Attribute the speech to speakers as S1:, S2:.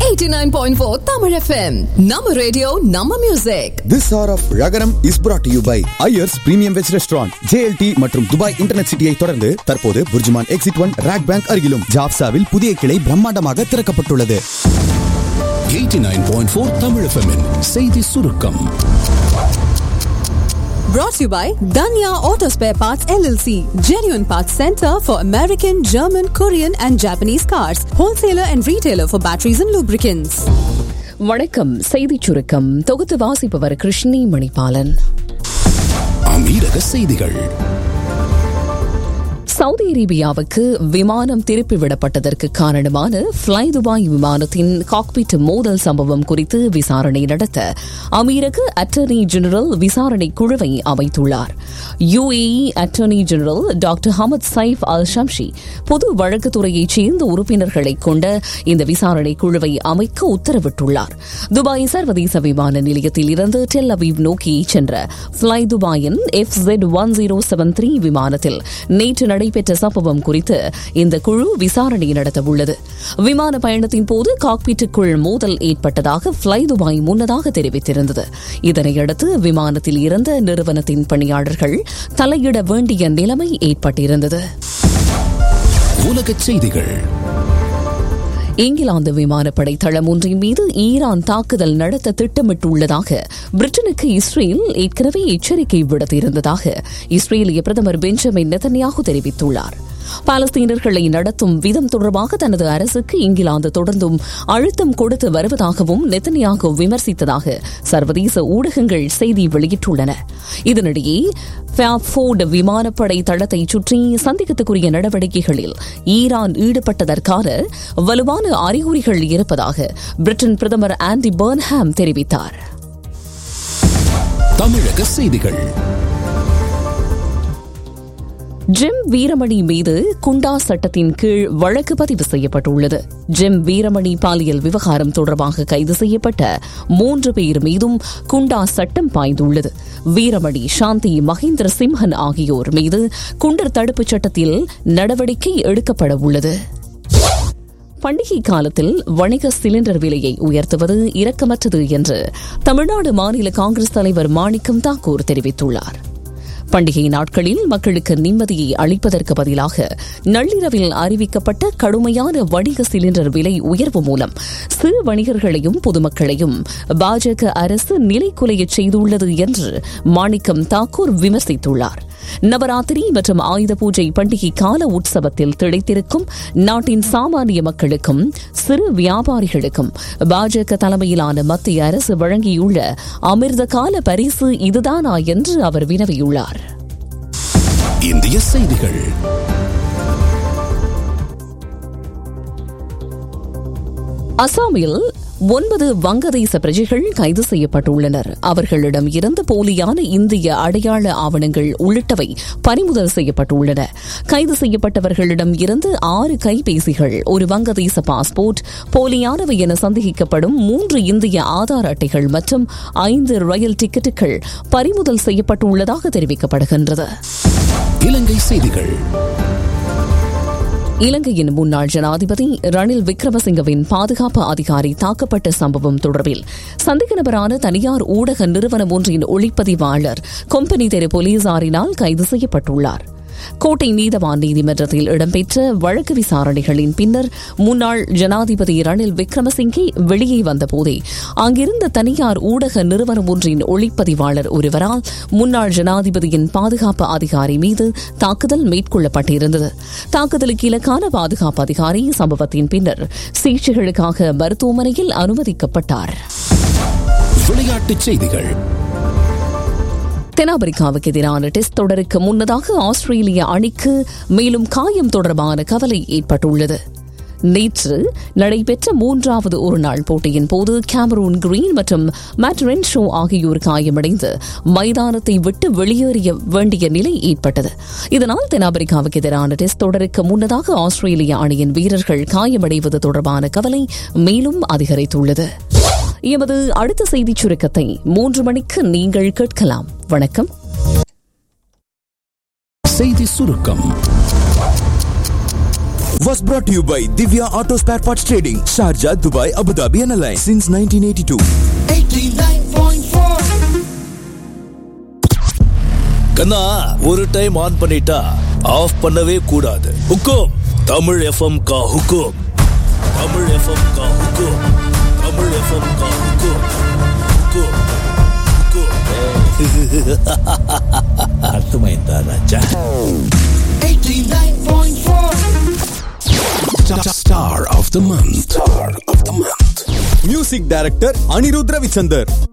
S1: 89.4 Tamil FM. Nama radio, Nama music.
S2: This hour of Ragaram is brought to you by Ayers Premium Veg Restaurant, JLT மற்றும் Dubai internet சிட்டியை தொடர்ந்து தற்போது BurJuman exit one Rak bank அருகிலும் ஜாப்சாவில் புதிய கிளை பிரம்மாண்டமாக திறக்கப்பட்டுள்ளது
S3: 89.4 Tamil FM -இன் செய்தி சுருக்கம்
S1: Brought to you by Danya Auto Spare Parts LLC. Genuine Parts Center for American, German, Korean and Japanese cars. Wholesaler and retailer for batteries and lubricants.
S4: வணக்கம் செய்திச் சுருக்கம் தொகுத்து வாசிப்பவர் கிருஷ்ணி மணிபாலன்
S3: அமீரக செய்திகள்
S4: சவுதி அரேபியாவுக்கு விமானம் திருப்பி விடப்பட்டதற்கு காரணமான ஃப்ளை துபாய் விமானத்தின் காக்பிட் மோதல் சம்பவம் குறித்து விசாரணை நடத்த அமீரக அட்டர்னி ஜெனரல் விசாரணை குழுவை அமைத்துள்ளார் UAE attorney general doctor Hamad Saif Al Shamsi பொது வழக்குத்துறையைச் சேர்ந்த உறுப்பினர்களை கொண்ட இந்த விசாரணை குழுவை அமைக்க உத்தரவிட்டுள்ளார் துபாய் சர்வதேச விமான நிலையத்தில் இருந்து டெல் அவீவ் நோக்கி சென்ற ஃப்ளை துபாயின் F Z one zero seven three விமானத்தில் நேற்று நடைபெற்ற சம்பவம் குறித்து இந்த குழு விசாரணை நடத்த உள்ளது விமான பயணத்தின் போது காக்பீட்டுக்குள் மோதல் ஏற்பட்டதாக ஃப்ளை துபாய் முன்னதாக தெரிவித்திருந்தது இதனையடுத்து விமானத்தில் இருந்த நிறுவனத்தின் பணியாளர்கள் தலையிட வேண்டிய நிலைமை ஏற்பட்டிருந்தது
S3: உலகச் செய்திகள்
S4: இங்கிலாந்து விமானப்படை தளம் ஒன்றின் மீது ஈரான் தாக்குதல் நடத்த திட்டமிட்டுள்ளதாக பிரிட்டனுக்கு இஸ்ரேல் ஏற்கனவே எச்சரிக்கை விடுத்திருந்ததாக இஸ்ரேலிய பிரதமர் பெஞ்சமின் நெதன்யாகு தெரிவித்துள்ளார் பாலஸ்தீனர்களை நடத்தும் விதம் தொடர்பாக தனது அரசுக்கு இங்கிலாந்து தொடர்ந்தும் அழுத்தம் கொடுத்து வருவதாகவும் நெத்தனியாக விமர்சித்ததாக சர்வதேச ஊடகங்கள் செய்தி வெளியிட்டுள்ளன இதனிடையே ஃபோர்டு விமானப்படை தளத்தை சுற்றி சந்தேகத்துக்குரிய நடவடிக்கைகளில் ஈரான் ஈடுபட்டதற்கான வலுவான அறிகுறிகள் இருப்பதாக பிரிட்டன் பிரதமர் ஆண்டி பர்ன்ஹாம் தெரிவித்தார்
S3: தமிழக செய்திகள்
S4: ஜிம் வீரமணி மீது குண்டா சட்டத்தின் கீழ் வழக்கு பதிவு செய்யப்பட்டுள்ளது ஜிம் வீரமணி பாலியல் விவகாரம் தொடர்பாக கைது செய்யப்பட்ட மூன்று பேர் மீதும் குண்டா சட்டம் பாய்ந்துள்ளது வீரமணி சாந்தி மகேந்திர சிம்ஹன் ஆகியோர் மீது குண்டர் தடுப்புச் சட்டத்தில் நடவடிக்கை எடுக்கப்பட உள்ளது பண்டிகை காலத்தில் வணிக சிலிண்டர் விலையை உயர்த்துவது இரக்கமற்றது என்று தமிழ்நாடு மாநில காங்கிரஸ் தலைவர் மாணிக்கம் தாக்கூர் தெரிவித்துள்ளார் பண்டிகை நாட்களில் மக்களுக்கு நிம்மதியை அளிப்பதற்கு பதிலாக நள்ளிரவில் அறிவிக்கப்பட்ட கடுமையான வணிக சிலிண்டர் விலை உயர்வு மூலம் சிறு வணிகர்களையும் பொதுமக்களையும் பாஜக அரசு நிலைக்குலையச் செய்துள்ளது என்று மாணிக்கம் தாக்கூர் விமர்சித்துள்ளார் நவராத்திரி மற்றும் ஆயுத பூஜை பண்டிகை கால உற்சவத்தில் திளைத்திருக்கும் நாட்டின் சாமானிய மக்களுக்கும் சிறு வியாபாரிகளுக்கும் பாஜக தலைமையிலான மத்திய அரசு வழங்கியுள்ள அமிர்த கால பரிசு இதுதானா என்று அவர் வினவியுள்ளார்
S3: இந்திய செய்திகள்
S4: அசாமில் ஒன்பது வங்கதேச பிரஜைகள் கைது செய்யப்பட்டுள்ளனர் அவர்களிடம் இருந்து போலியான இந்திய அடையாள ஆவணங்கள் உள்ளிட்டவை பறிமுதல் செய்யப்பட்டுள்ளன கைது செய்யப்பட்டவர்களிடம் இருந்து ஆறு கைபேசிகள் ஒரு வங்கதேச பாஸ்போர்ட் போலியானவை என சந்தேகிக்கப்படும் மூன்று இந்திய ஆதார் அட்டைகள் மற்றும் ஐந்து ரயில் டிக்கெட்டுகள் பறிமுதல் செய்யப்பட்டுள்ளதாக தெரிவிக்கப்படுகின்றது
S3: இலங்கை செய்திகள்
S4: இலங்கையின் முன்னாள் ஜனாதிபதி ரணில் விக்ரமசிங்கவின் பாதுகாப்பு அதிகாரி தாக்கப்பட்ட சம்பவம் தொடர்பில் சந்தேக நபரான தனியார் ஊடக நிறுவனம் ஒன்றின் ஒளிப்பதிவாளர் கொம்பனி தெரு போலீசாரினால் கைது செய்யப்பட்டுள்ளார் கோட்டை நீதவான் நீதிமன்றத்தில் இடம்பெற்ற வழக்கு விசாரணைகளின் பின்னர் முன்னாள் ஜனாதிபதி ரணில் விக்ரமசிங்கே வெளியே வந்தபோதே அங்கிருந்த தனியார் ஊடக நிறுவனம் ஒன்றின் ஒளிப்பதிவாளர் ஒருவரால் முன்னாள் ஜனாதிபதியின் பாதுகாப்பு அதிகாரி மீது தாக்குதல் மேற்கொள்ளப்பட்டிருந்தது தாக்குதலுக்கு இலக்கான பாதுகாப்பு அதிகாரி சம்பவத்தின் பின்னர் சிகிச்சைகளுக்காக மருத்துவமனையில் அனுமதிக்கப்பட்டார்
S3: விளையாட்டுச் செய்திகள்
S4: தென்னாப்பிரிக்காவுக்கு எதிரான டெஸ்ட் தொடருக்கு முன்னதாக ஆஸ்திரேலிய அணிக்கு மேலும் காயம் தொடர்பான கவலை ஏற்பட்டுள்ளது நேற்று நடைபெற்ற மூன்றாவது ஒருநாள் போட்டியின் போது கேமரூன் கிரீன் மற்றும் மேட்ரென் ஷோ ஆகியோர் காயமடைந்து மைதானத்தை விட்டு வெளியேறிய வேண்டிய நிலை ஏற்பட்டது இதனால் தென்னாப்பிரிக்காவுக்கு எதிரான டெஸ்ட் தொடருக்கு முன்னதாக ஆஸ்திரேலிய அணியின் வீரர்கள் காயமடைவது தொடர்பான கவலை மேலும் அதிகரித்துள்ளது எமது அடுத்த செய்திச் சுருக்கத்தை மூன்று மணிக்கு நீங்கள் கேட்கலாம் வணக்கம்
S3: செய்தி சுருக்கம்
S5: was brought to you by Divya Auto Spare Parts Trading, Sharjah, Dubai, Abu Dhabi and Alliance since 1982.
S6: கண்ணா ஒரு டைம் ஆன் பண்ணிட்டா ஆஃப் பண்ணவே கூடாது ஹுக்கும் தமிழ் எஃப்எம் கா ஹுக்கும் தமிழ் எஃப்எம் கா ஹுக்கும் தமிழ் எஃப்எம் கா ஹுக்கும் ஹுக்கும் ஹுக்கும் அர்த்தமைந்தா Raja
S3: Star of the month. Star of the month.
S2: Music director Anirudh Ravichander